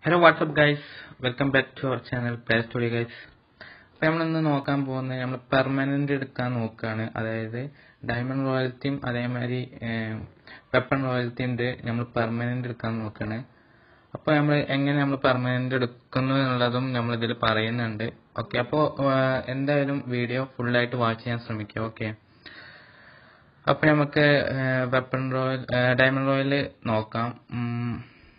Hello WhatsApp guys welcome back to our channel play story guys അപ്പോൾ നമ്മളിന്ന് നോക്കാൻ പോകുന്നത് നമ്മൾ പെർമനന്റ് എടുക്കാൻ നോക്കുകയാണ് അതായത് ഡയമണ്ട് റോയൽറ്റിയും അതേമാതിരി വെപ്പൺ റോയൽറ്റി ഉണ്ട് നമ്മൾ പെർമനന്റ് എടുക്കാൻ നോക്കുകയാണ് അപ്പോൾ നമ്മൾ എങ്ങനെ നമ്മൾ പെർമനന്റ് എടുക്കുന്നു എന്നുള്ളതും നമ്മൾ ഇതിൽ പറയുന്നുണ്ട് ഓക്കെ അപ്പോൾ എന്തായാലും വീഡിയോ ഫുള്ളായിട്ട് വാച്ച് ചെയ്യാൻ ശ്രമിക്കുക ഓക്കെ അപ്പോൾ നമുക്ക് വെപ്പൺ റോയൽ ഡയമണ്ട് റോയൽ നോക്കാം ഉം.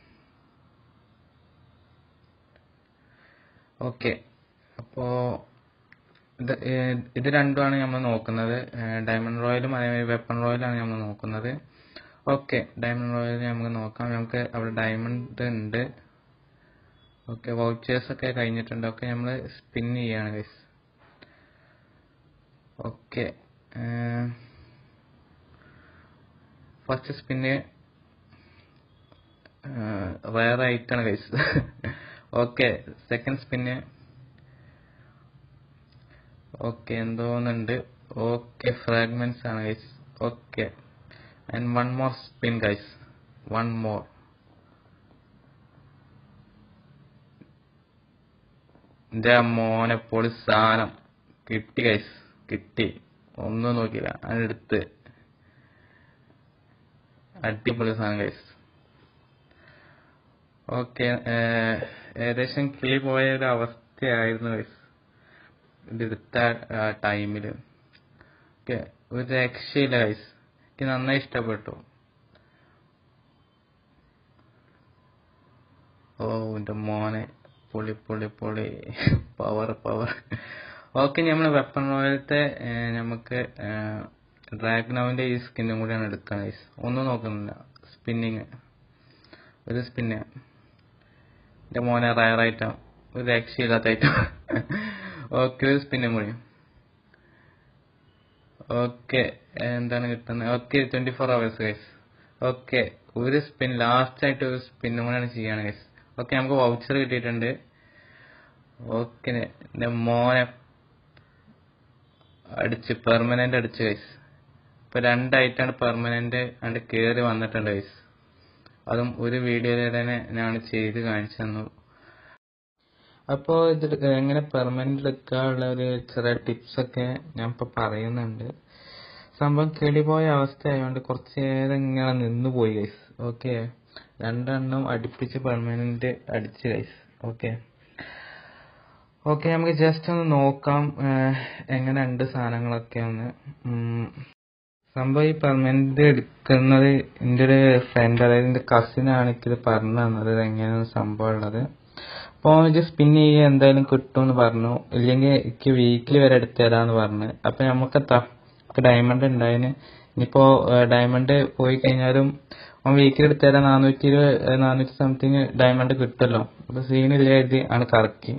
ഓക്കെ അപ്പോ ഇത് ഏഹ് ഇത് രണ്ടുമാണ് നമ്മൾ നോക്കുന്നത് ഡയമണ്ട് റോയലും അതേമാതിരി വെപ്പൺ റോയലാണ് നമ്മൾ നോക്കുന്നത് ഓക്കെ ഡയമണ്ട് റോയൽ നമുക്ക് നോക്കാം നമുക്ക് അവിടെ ഡയമണ്ട് ഉണ്ട് ഓക്കെ വൗച്ചേഴ്സ് ഒക്കെ കഴിഞ്ഞിട്ടുണ്ട് ഒക്കെ നമ്മൾ സ്പിൻ ചെയ്യാണ് guys okay first spin rare ആയിട്ടാണ് guys okay second spin okay എന്തോന്നുണ്ട് ഓക്കെ ഫ്രാഗ്മെന്റ്സ് ആണ് guys okay and one more spin guys one more എന്റെ മോനെ പൊളി സാധനം കിട്ടി ഗൈസ് കിട്ടി ഒന്നും നോക്കിയില്ല അതിനെടുത്ത് അടിപൊളി സാധനം ഗൈസ് ഓക്കെ ഏകദേശം കിളി പോയ ഒരു അവസ്ഥയായിരുന്നു ഗൈസ് ഇതെടുത്ത ടൈമില് ഓക്കെ ഒരു രക്ഷയില്ല ഗൈസ് എനിക്ക് നന്നായി ഇഷ്ടപ്പെട്ടു ഓ എന്റെ മോനെ പൊളി പൊളി പൊളി പവർ പവർ ഓക്കെ നമ്മൾ വെപ്പൺ റോയലത്തെ നമുക്ക് ഡ്രാഗ്നോവിന്റെ ഈ സ്കിന്നും കൂടിയാണ് എടുക്കാൻ ഗൈസ് ഒന്നും നോക്കുന്നില്ല സ്പിന്നിങ് ഒരു സ്പിന്ന് എന്റെ മോനെ റയർ ഐറ്റം ഒരു രക്ഷയില്ലാത്ത ഐറ്റം ഓക്കെ ഒരു സ്പിന്നും കൂടി ഓക്കെ എന്താണ് കിട്ടുന്നത് okay twenty four hours guys okay ഒരു സ്പിൻ ലാസ്റ്റ് ആയിട്ട് ഒരു സ്പിന്നും കൂടെയാണ് ചെയ്യാണ് ഗൈസ് ഓക്കെ നമുക്ക് വൗച്ചർ കിട്ടിയിട്ടുണ്ട് ഓക്കെ എന്റെ മോനെ അടിച്ച് പെർമനന്റ് അടിച്ച് ഗൈസ് ഇപ്പൊ രണ്ടായിട്ടാണ് പെർമനന്റ് അണ്ട് കേറി വന്നിട്ടുണ്ട് ഗൈസ് അതും ഒരു വീഡിയോയിൽ തന്നെ ഞാൻ ചെയ്ത് കാണിച്ചു തന്നു അപ്പോൾ ഇത് എങ്ങനെ പെർമനന്റ് എടുക്കാനുള്ള ഒരു ചെറിയ ടിപ്സ് ഒക്കെ ഞാൻ ഇപ്പൊ പറയുന്നുണ്ട് സംഭവം കിളിപോയ അവസ്ഥ ആയതുകൊണ്ട് കുറച്ച് നേരം ഇങ്ങനെ നിന്ന് പോയി ഗൈസ് ഓക്കെ രണ്ടെണ്ണം അടുപ്പിച്ച് പെർമനന്റ് അടിച്ച് ഗൈസ് ഓക്കെ ഓക്കെ നമുക്ക് ജസ്റ്റ് ഒന്ന് നോക്കാം എങ്ങനെ ഉണ്ട് സാധനങ്ങളൊക്കെ ഒന്ന് സംഭവം ഈ പെർമനന്റ് എടുക്കുന്നത് എൻ്റെ ഒരു ഫ്രണ്ട് അതായത് എൻ്റെ കസിനാണ് എനിക്കിത് പറഞ്ഞു തന്നത് എങ്ങനെയാണ് സംഭവം ഉള്ളത് അപ്പോൾ ഇത് സ്പിൻ ചെയ്യുക എന്തായാലും കിട്ടുമെന്ന് പറഞ്ഞു ഇല്ലെങ്കിൽ എനിക്ക് വീക്കിലി വരെ എടുത്തു തരാന്ന് പറഞ്ഞു അപ്പൊ നമുക്ക് ഡയമണ്ട് ഉണ്ടായിന് ഇനിയിപ്പോ ഡയമണ്ട് പോയി കഴിഞ്ഞാലും വീക്കിൽ എടുത്തു തരാൻ നാനൂറ്റി ഇരുപത് നാനൂറ്റി സംതിങ് ഡയമണ്ട് കിട്ടുമല്ലോ അപ്പൊ സീനില്ല എഴുതി ആണ് കറക്കി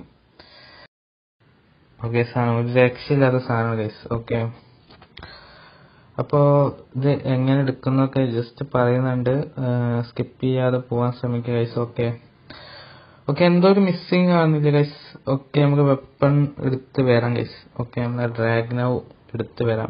ഓക്കെ സാധനം ഒരു രക്ഷയില്ലാത്ത സാധനം ഗൈസ് ഓക്കെ അപ്പോ ഇത് എങ്ങനെ എടുക്കുന്നൊക്കെ ജസ്റ്റ് പറയുന്നുണ്ട് സ്കിപ്പ് ചെയ്യാതെ പോവാൻ ശ്രമിക്കുക ഗൈസ് ഓക്കെ ഓക്കെ എന്തോ ഒരു മിസ്സിങ് ആവുന്നില്ല ഗൈസ് ഓക്കെ നമുക്ക് വെപ്പൺ എടുത്ത് വരാം ഗൈസ് ഓക്കെ നമ്മളെ ഡ്രാഗ്നവ് എടുത്ത് വരാം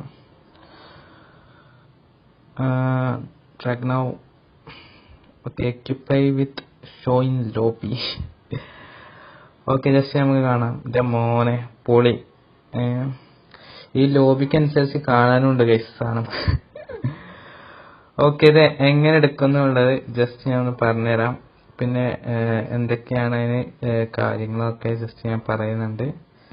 Dragunov okay equip with show in lobby okay just നമുക്ക് കാണാം എന്റെ മോനെ പൊളി ഈ ലോബിക്ക് അനുസരിച്ച് കാണാനുണ്ട് ഗൈസ് സാധനം ഓക്കെ ഇത് എങ്ങനെ എടുക്കുന്നുള്ളത് ജസ്റ്റ് ഞാൻ ഒന്ന് പറഞ്ഞുതരാം പിന്നെ എന്തൊക്കെയാണ് അതിന് കാര്യങ്ങളൊക്കെ ജസ്റ്റ് ഞാൻ പറയുന്നുണ്ട്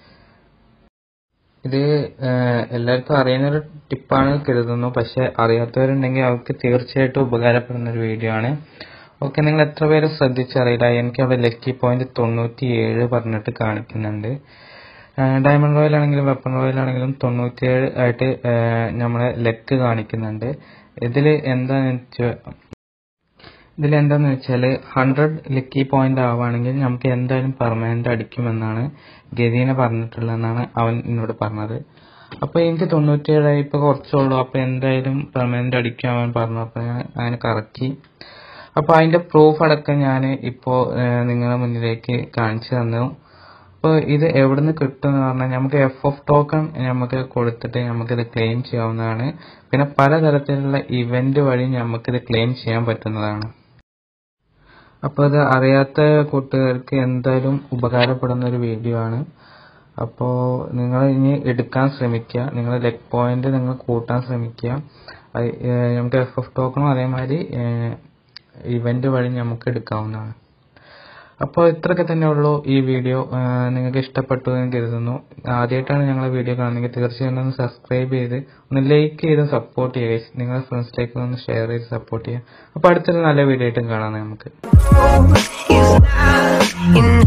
ഇത് എല്ലാവർക്കും അറിയുന്ന ഒരു ടിപ്പാണ് കരുതുന്നു പക്ഷെ അറിയാത്തവരുണ്ടെങ്കിൽ അവർക്ക് തീർച്ചയായിട്ടും ഉപകാരപ്പെടുന്ന ഒരു വീഡിയോ ആണ് ഓക്കെ നിങ്ങൾ എത്ര പേര് ശ്രദ്ധിച്ചറിയില്ല എനിക്ക് അവിടെ ലക്കി പോയിന്റ് തൊണ്ണൂറ്റി ഏഴ് പറഞ്ഞിട്ട് കാണിക്കുന്നുണ്ട് ഡയമണ്ട് റോയൽ ആണെങ്കിലും വെപ്പൺ റോയൽ ആണെങ്കിലും തൊണ്ണൂറ്റിയേഴ് ആയിട്ട് നമ്മളെ ലെക്ക് കാണിക്കുന്നുണ്ട് ഇതിൽ എന്താന്ന് വെച്ചാൽ ഇതിൽ എന്താന്ന് വെച്ചാൽ ഹൺഡ്രഡ് ലക്കി പോയിന്റ് ആവുകയാണെങ്കിൽ നമുക്ക് എന്തായാലും പെർമനന്റ് അടിക്കുമെന്നാണ് ഗതീന പറഞ്ഞിട്ടുള്ളതെന്നാണ് അവൻ എന്നോട് പറഞ്ഞത് അപ്പൊ എനിക്ക് തൊണ്ണൂറ്റിയേഴായി ഇപ്പൊ കുറച്ചുള്ളൂ അപ്പൊ എന്തായാലും പെർമനന്റ് അടിക്കാൻ അവൻ പറഞ്ഞു അപ്പൊ ഞാൻ അങ്ങനെ കറക്കി അപ്പൊ അതിന്റെ പ്രൂഫ് അടക്കം ഞാൻ ഇപ്പോ നിങ്ങളുടെ മുന്നിലേക്ക് കാണിച്ചു തന്നു അപ്പോൾ ഇത് എവിടുന്ന് കിട്ടും എന്ന് പറഞ്ഞാൽ നമുക്ക് എഫ് ഓഫ് ടോക്കൺ നമുക്ക് കൊടുത്തിട്ട് നമുക്കിത് ക്ലെയിം ചെയ്യാവുന്നതാണ് പിന്നെ പലതരത്തിലുള്ള ഇവന്റ് വഴി നമുക്കിത് ക്ലെയിം ചെയ്യാൻ പറ്റുന്നതാണ് അപ്പോൾ ഇത് അറിയാത്ത കൂട്ടുകാർക്ക് എന്തായാലും ഉപകാരപ്പെടുന്ന ഒരു വീഡിയോ ആണ് അപ്പോൾ നിങ്ങൾ ഇനി എടുക്കാൻ ശ്രമിക്കുക നിങ്ങൾ ലെഗ് പോയിന്റ് നിങ്ങൾ കൂട്ടാൻ ശ്രമിക്കുക അത്, ഏഹ്, നമുക്ക് എഫ് എഫ് ടോക്കണും അതേമാതിരി ഇവന്റ് വഴി നമുക്ക് എടുക്കാവുന്നതാണ് അപ്പോൾ ഇത്രയൊക്കെ തന്നെ ഉള്ളൂ ഈ വീഡിയോ ഏഹ്, നിങ്ങൾക്ക് ഇഷ്ടപ്പെട്ടു എന്ന് കരുതുന്നു ആദ്യമായിട്ടാണ് ഞങ്ങളെ വീഡിയോ കാണുന്നതെങ്കിൽ തീർച്ചയായും ഒന്ന് സബ്സ്ക്രൈബ് ചെയ്ത് ഒന്ന് ലൈക്ക് ചെയ്ത് സപ്പോർട്ട് ചെയ്യുക guys. നിങ്ങളുടെ ഫ്രണ്ട്സിലേക്ക് ഒന്ന് ഷെയർ ചെയ്ത് സപ്പോർട്ട് ചെയ്യുക അപ്പോൾ അടുത്തൊരു നല്ല വീഡിയോ ആയിട്ടും കാണാം നമുക്ക് You